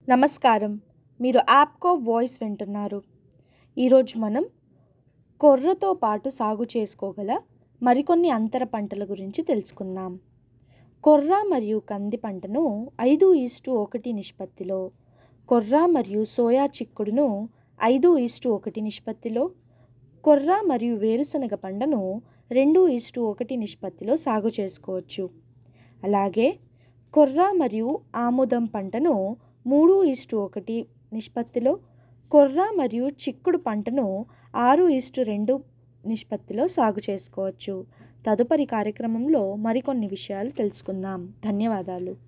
నమస్కారం మీరు యాప్కో వాయిస్ వింటున్నారు ఈరోజు మనం కొర్రతో పాటు సాగు చేసుకోగల మరికొన్ని అంతర పంటల గురించి తెలుసుకుందాం కొర్ర మరియు కంది పంటను ఐదు ఈస్టు ఒకటి నిష్పత్తిలో కొర్ర మరియు సోయా చిక్కుడును ఐదు ఈస్టు ఒకటి నిష్పత్తిలో కొర్ర మరియు వేరుశనగ పంటను రెండు ఈస్టు ఒకటి నిష్పత్తిలో సాగు చేసుకోవచ్చు అలాగే కొర్ర మరియు ఆముదం పంటను మూడు ఈస్టు ఒకటి నిష్పత్తిలో కొర్ర మరియు చిక్కుడు పంటను ఆరు ఈస్టు రెండు నిష్పత్తిలో సాగు చేసుకోవచ్చు తదుపరి కార్యక్రమంలో మరికొన్ని విషయాలు తెలుసుకుందాం ధన్యవాదాలు